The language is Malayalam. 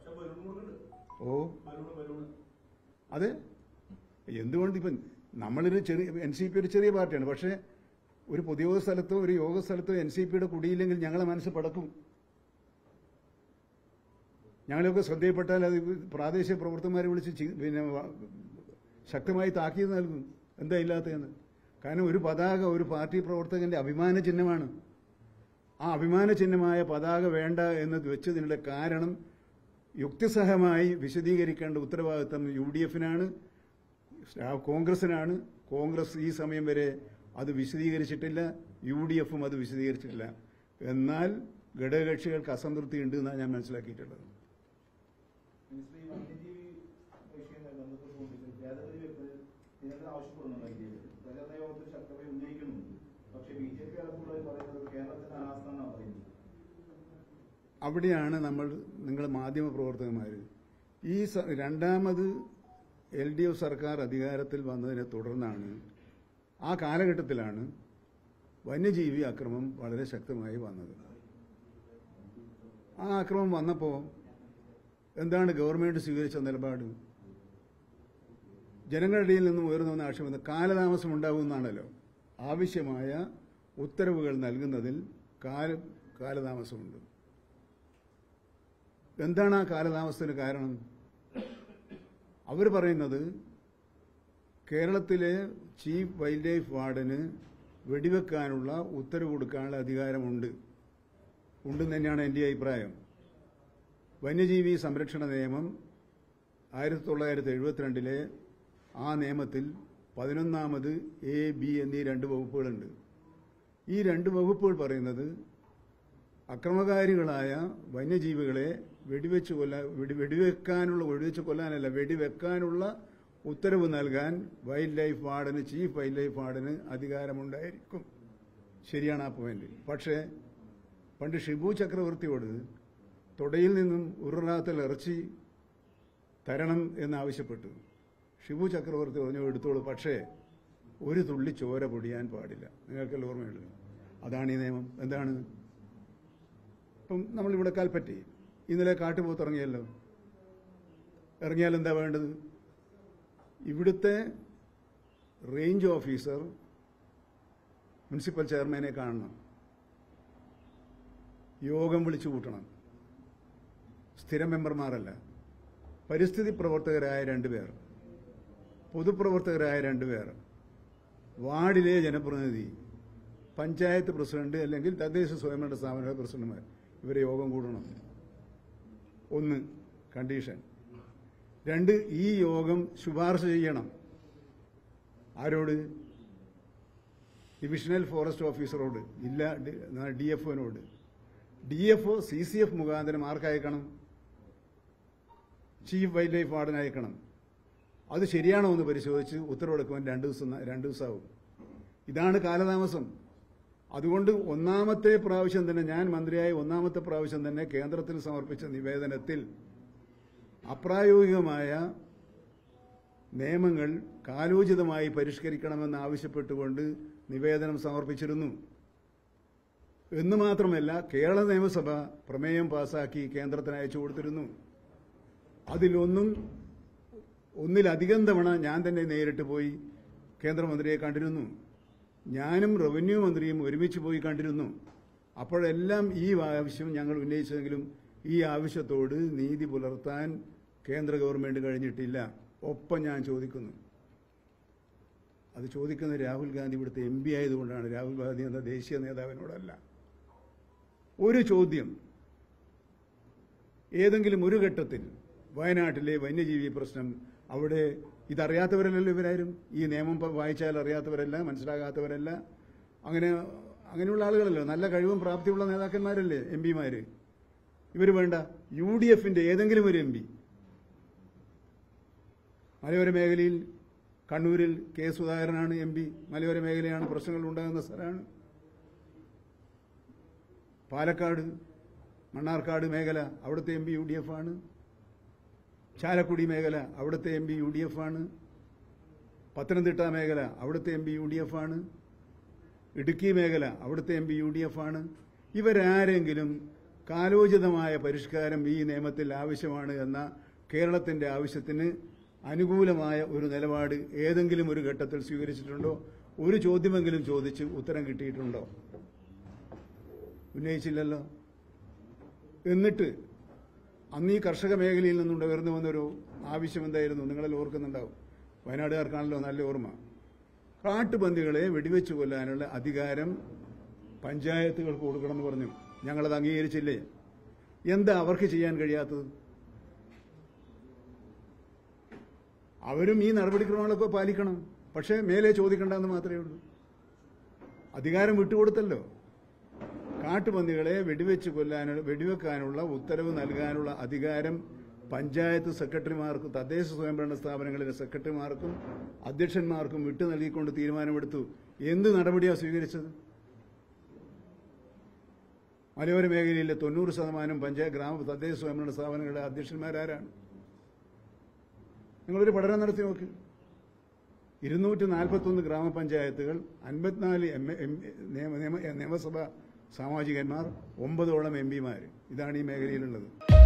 ഓ അതെ എന്തുകൊണ്ട് ഇപ്പം നമ്മളൊരു ചെറിയ എൻ സി പി ഒരു ചെറിയ പാർട്ടിയാണ് പക്ഷേ ഒരു പൊതുയോഗ സ്ഥലത്തോ ഒരു യോഗ സ്ഥലത്തോ എൻ സി പിയുടെ കുടിയില്ലെങ്കിൽ ഞങ്ങളെ മനസ്സ് പടക്കും ഞങ്ങളെയൊക്കെ ശ്രദ്ധയിൽപ്പെട്ടാൽ അത് പ്രാദേശിക പ്രവർത്തകന്മാരെ വിളിച്ച് ചി- പിന്നെ വ- ശക്തമായി താക്കീത് നൽകും എന്താ ഇല്ലാത്തതെന്ന് കാരണം ഒരു പതാക ഒരു പാർട്ടി പ്രവർത്തകന്റെ അഭിമാന ചിഹ്നമാണ് ആ അഭിമാന ചിഹ്നമായ പതാക വേണ്ട എന്ന് വെച്ചതിനുള്ള കാരണം യുക്തിസഹമായി വിശദീകരിക്കേണ്ട ഉത്തരവാദിത്തം യു ഡി എഫിനാണ് കോൺഗ്രസിനാണ് കോൺഗ്രസ് ഈ സമയം വരെ അത് വിശദീകരിച്ചിട്ടില്ല യു ഡി എഫും അത് വിശദീകരിച്ചിട്ടില്ല എന്നാൽ ഘടകകക്ഷികൾക്ക് അസംതൃപ്തി ഉണ്ട് എന്നാണ് ഞാൻ മനസ്സിലാക്കിയിട്ടുള്ളത് മിനിസ്റ്റർ, ഈ വന്യജീവി വിഷയവുമായി ബന്ധപ്പെട്ടുകൊണ്ട് ഭേദഗതി വെപ്പ് നിരന്തരം ആവശ്യപ്പെടുന്നുണ്ട് ഇന്ത്യയിൽ പ്രചരണ യോഗത്തിൽ ശക്തമായി ഉന്നയിക്കുന്നുണ്ട് പക്ഷേ ബി ജെ പി അടക്കമുള്ളവർ പറയുന്നത് കേരളത്തിന്റെ അനാസ്ഥ എന്നാണ് പറയുന്നത് അവിടെയാണ് നമ്മൾ നിങ്ങൾ മാധ്യമപ്രവർത്തകന്മാർ ഈ സ- രണ്ടാമത് എൽ ഡി എഫ് സർക്കാർ അധികാരത്തിൽ വന്നതിനെ തുടർന്നാണ് ആ കാലഘട്ടത്തിലാണ് വന്യജീവി അക്രമം വളരെ ശക്തമായി വന്നത് ആ അക്രമം വന്നപ്പോൾ എന്താണ് ഗവൺമെന്റ് സ്വീകരിച്ച നിലപാട് ജനങ്ങളുടെ ഇടയിൽ നിന്നും ഉയർന്നു വന്ന ആക്ഷേപം എന്താ? കാലതാമസം ഉണ്ടാകുമെന്നാണല്ലോ ആവശ്യമായ ഉത്തരവുകൾ നൽകുന്നതിൽ കാല കാലതാമസമുണ്ട് എന്താണ് ആ കാലതാമസത്തിന് കാരണം അവർ പറയുന്നത് കേരളത്തിലെ ചീഫ് വൈൽഡ് ലൈഫ് വാർഡന് വെടിവെക്കാനുള്ള ഉത്തരവ് കൊടുക്കാനുള്ള അധികാരമുണ്ട് ഉണ്ടെന്ന് തന്നെയാണ് എൻ്റെ അഭിപ്രായം വന്യജീവി സംരക്ഷണ നിയമം ആയിരത്തി തൊള്ളായിരത്തി എഴുപത്തിരണ്ടിലെ ആ നിയമത്തിൽ പതിനൊന്നാമത് എ ബി എന്നീ രണ്ട് വകുപ്പുകളുണ്ട് ഈ രണ്ട് വകുപ്പുകൾ പറയുന്നത് അക്രമകാരികളായ വന്യജീവികളെ വെടിവെച്ച് കൊല്ലാൻ വെടി വെടിവെക്കാനുള്ള വെടിവെച്ച് കൊല്ലാനല്ല വെടിവെക്കാനുള്ള ഉത്തരവ് നൽകാൻ വൈൽഡ് ലൈഫ് വാർഡന് ചീഫ് വൈൽഡ് ലൈഫ് വാർഡന് അധികാരമുണ്ടായിരിക്കും ശരിയാണ് ആ പോയിന്റ് പക്ഷേ പണ്ട് ഷിബു ചക്രവർത്തിയോട് തൊടയിൽ നിന്നും ഉരുളാത്തൽ ഇറച്ചി തരണം എന്നാവശ്യപ്പെട്ടു ഷിബു ചക്രവർത്തി പറഞ്ഞു എടുത്തോളൂ പക്ഷേ ഒരു തുള്ളി ചോര പൊടിയാൻ പാടില്ല നിങ്ങൾക്കെല്ലാം ഓർമ്മയുണ്ട് അതാണ് ഈ നിയമം എന്താണ് ഇപ്പം നമ്മളിവിടെ കാൽപ്പറ്റി ഇന്നലെ കാട്ടുപോത്ത് ഇറങ്ങിയല്ലോ ഇറങ്ങിയാൽ എന്താ വേണ്ടത് ഇവിടുത്തെ റേഞ്ച് ഓഫീസർ മുനിസിപ്പൽ ചെയർമാനെ കാണണം യോഗം വിളിച്ചു കൂട്ടണം സ്ഥിരം മെമ്പർമാരല്ല പരിസ്ഥിതി പ്രവർത്തകരായ രണ്ടുപേർ പൊതുപ്രവർത്തകരായ രണ്ടുപേർ വാർഡിലെ ജനപ്രതിനിധി പഞ്ചായത്ത് പ്രസിഡന്റ് അല്ലെങ്കിൽ തദ്ദേശ സ്വയംഭരണ സ്ഥാപന പ്രസിഡന്റുമാർ ഇവരെ യോഗം കൂടണം ഒന്ന് കണ്ടീഷൻ രണ്ട് ഈ യോഗം ശുപാർശ ചെയ്യണം ആരോട് ഡിവിഷണൽ ഫോറസ്റ്റ് ഓഫീസറോട് ഇല്ല ഡി എഫ് ഒനോട് D F O C C F മുഖാന്തരം ആർക്കയക്കണം ചീഫ് വൈൽഡ് ലൈഫ് വാർഡൻ അയക്കണം അത് ശരിയാണോ എന്ന് പരിശോധിച്ച് ഉത്തരവെടുക്കുവാൻ രണ്ട് ദിവസം രണ്ട് ദിവസമാവും ഇതാണ് കാലതാമസം അതുകൊണ്ട് ഒന്നാമത്തെ പ്രാവശ്യം തന്നെ ഞാൻ മന്ത്രിയായ ഒന്നാമത്തെ പ്രാവശ്യം തന്നെ കേന്ദ്രത്തിൽ സമർപ്പിച്ച നിവേദനത്തിൽ അപ്രായോഗികമായ നിയമങ്ങൾ കാലോചിതമായി പരിഷ്കരിക്കണമെന്ന് ആവശ്യപ്പെട്ടുകൊണ്ട് നിവേദനം സമർപ്പിച്ചിരുന്നു എന്ന് മാത്രമല്ല കേരള നിയമസഭ പ്രമേയം പാസാക്കി കേന്ദ്രത്തിന് അയച്ചു കൊടുത്തിരുന്നു അതിലൊന്നും ഒന്നിലധികം തവണ ഞാൻ തന്നെ നേരിട്ട് പോയി കേന്ദ്രമന്ത്രിയെ കണ്ടിരുന്നു ഞാനും റവന്യൂ മന്ത്രിയും ഒരുമിച്ച് പോയി കണ്ടിരുന്നു അപ്പോഴെല്ലാം ഈ ആവശ്യം ഞങ്ങൾ ഉന്നയിച്ചെങ്കിലും ഈ ആവശ്യത്തോട് നീതി പുലർത്താൻ കേന്ദ്ര ഗവൺമെന്റ് കഴിഞ്ഞിട്ടില്ല ഒപ്പം ഞാൻ ചോദിക്കുന്നു അത് ചോദിക്കുന്ന രാഹുൽ ഗാന്ധി ഇവിടുത്തെ എം പി ആയതുകൊണ്ടാണ് രാഹുൽ ഗാന്ധി എന്ന ദേശീയ നേതാവിനോടല്ല ഒരു ചോദ്യം ഏതെങ്കിലും ഒരു ഘട്ടത്തിൽ വയനാട്ടിലെ വന്യജീവി പ്രശ്നം അവിടെ ഇതറിയാത്തവരല്ലല്ലോ ഇവരാരും ഈ നിയമം പ- വായിച്ചാൽ അറിയാത്തവരല്ല മനസ്സിലാകാത്തവരല്ല അങ്ങനെ അങ്ങനെയുള്ള ആളുകളല്ലോ നല്ല കഴിവും പ്രാപ്തിയുള്ള നേതാക്കന്മാരല്ലേ എം പിമാര് ഇവർ വേണ്ട യു ഡി എഫിന്റെ ഏതെങ്കിലും ഒരു എം പി മലയോര മേഖലയിൽ കണ്ണൂരിൽ കെ സുധാകരനാണ് എം പി മലയോര മേഖലയാണ് പ്രശ്നങ്ങൾ ഉണ്ടാകുന്ന സ്ഥലമാണ് പാലക്കാട് മണ്ണാർക്കാട് മേഖല അവിടുത്തെ M P U D F ആണ് ചാലക്കുടി മേഖല അവിടുത്തെ M P U D F ആണ് പത്തനംതിട്ട മേഖല അവിടുത്തെ M P U D F ആണ് ഇടുക്കി മേഖല അവിടുത്തെ M P U D F ആണ് ഇവരാരെങ്കിലും കാലോചിതമായ പരിഷ്കാരം ഈ നിയമത്തിൽ ആവശ്യമാണ് എന്ന കേരളത്തിന്റെ ആവശ്യത്തിന് അനുകൂലമായ ഒരു നിലപാട് ഏതെങ്കിലും ഒരു ഘട്ടത്തിൽ സ്വീകരിച്ചിട്ടുണ്ടോ ഒരു ചോദ്യമെങ്കിലും ചോദിച്ച് ഉത്തരം കിട്ടിയിട്ടുണ്ടോ ഉന്നയിച്ചില്ലല്ലോ എന്നിട്ട് അന്ന് ഈ കർഷക മേഖലയിൽ നിന്നുണ്ട് ഉയർന്നു വന്നൊരു ആവശ്യം എന്തായിരുന്നു നിങ്ങളെല്ലാം ഓർക്കുന്നുണ്ടാവും വയനാടുകാർക്കാണല്ലോ നല്ല ഓർമ്മ കാട്ടുപന്നികളെ വെടിവെച്ച് കൊല്ലാനുള്ള അധികാരം പഞ്ചായത്തുകൾക്ക് കൊടുക്കണമെന്ന് പറഞ്ഞു ഞങ്ങളത് അംഗീകരിച്ചില്ലേ എന്താ അവർക്ക് ചെയ്യാൻ കഴിയാത്തത് അവരും ഈ നടപടിക്രമങ്ങളൊക്കെ പാലിക്കണം പക്ഷേ മേലെ ചോദിക്കണ്ടെന്ന് മാത്രമേ ഉള്ളൂ അധികാരം വിട്ടുകൊടുത്തല്ലോ കാട്ടുപന്നികളെ വെടിവെച്ച് കൊല്ലാനുള്ള വെടിവെക്കാനുള്ള ഉത്തരവ് നൽകാനുള്ള അധികാരം പഞ്ചായത്ത് സെക്രട്ടറിമാർക്കും തദ്ദേശ സ്വയംഭരണ സ്ഥാപനങ്ങളിലെ സെക്രട്ടറിമാർക്കും അധ്യക്ഷന്മാർക്കും വിട്ടു നൽകിക്കൊണ്ട് തീരുമാനമെടുത്തു എന്ത് നടപടിയാണ് സ്വീകരിച്ചത് മലയോര മേഖലയിലെ തൊണ്ണൂറ് ശതമാനം പഞ്ചായത്ത് ഗ്രാമ തദ്ദേശ സ്വയംഭരണ സ്ഥാപനങ്ങളുടെ അധ്യക്ഷന്മാരാരാണ് നിങ്ങളൊരു പഠനം നടത്തി നോക്ക് ഇരുന്നൂറ്റി നാൽപ്പത്തൊന്ന് ഗ്രാമപഞ്ചായത്തുകൾ അൻപത്തിനാല് എം എം നിയമ നിയമ- നിയമസഭാ സാമാജികന്മാർ ഒമ്പതോളം എം പിമാർ ഇതാണ് ഈ മേഖലയിലുള്ളത്